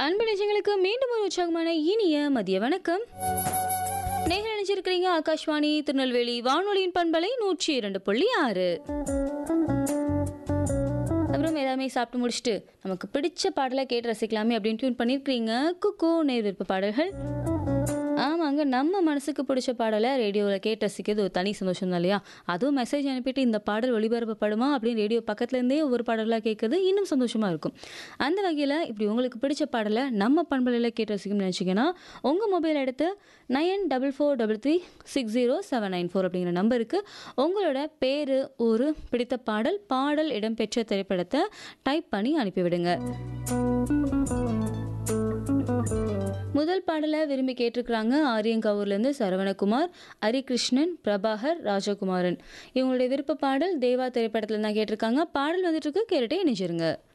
அன்பு நிஜங்களுக்கு மீண்டும் ஒரு உற்சாகமான இனிய மதிய வணக்கம் நேர்கள் நினைச்சிருக்கிறீங்க ஆகாஷ்வாணி திருநெல்வேலி வானொலியின் பண்பலை நூற்றி இரண்டு புள்ளி ஆறு அப்புறம் எல்லாமே சாப்பிட்டு முடிச்சுட்டு நமக்கு பிடிச்ச பாடலை கேட்டு ரசிக்கலாமே அப்படின்னு டியூன் பண்ணியிருக்கிறீங்க குக்கு நேர் விருப்ப பாடல்கள் ஆமாங்க நம்ம மனசுக்கு பிடிச்ச பாடலை ரேடியோவில் கேட்டு ரசிக்கிறது ஒரு தனி சந்தோஷம் தான் இல்லையா அதுவும் மெசேஜ் அனுப்பிட்டு இந்த பாடல் ஒளிபரப்பப்படுமா அப்படின்னு ரேடியோ பக்கத்துலேருந்தே ஒவ்வொரு பாடலாக கேட்குறது இன்னும் சந்தோஷமாக இருக்கும் அந்த வகையில் இப்படி உங்களுக்கு பிடிச்ச பாடலை நம்ம பண்பலையில் கேட்டு ரசிக்கணும்னு நினச்சிங்கன்னா உங்கள் மொபைல் எடுத்து nine double four double three six zero seven nine four அப்படிங்கிற நம்பருக்கு உங்களோட பேர் ஊர் பிடித்த பாடல் பாடல் இடம்பெற்ற திரைப்படத்தை டைப் பண்ணி அனுப்பிவிடுங்க முதல் பாடலை விரும்பி கேட்டிருக்கிறாங்க ஆரியங்காவூர்லேருந்து சரவணகுமார் ஹரிகிருஷ்ணன் பிரபாகர் ராஜகுமாரன் இவங்களுடைய விருப்ப பாடல் தேவா திரைப்படத்தில் தான் கேட்டிருக்காங்க பாடல் வந்துட்டு இருக்கு கேட்டுட்டே இணைச்சிருங்க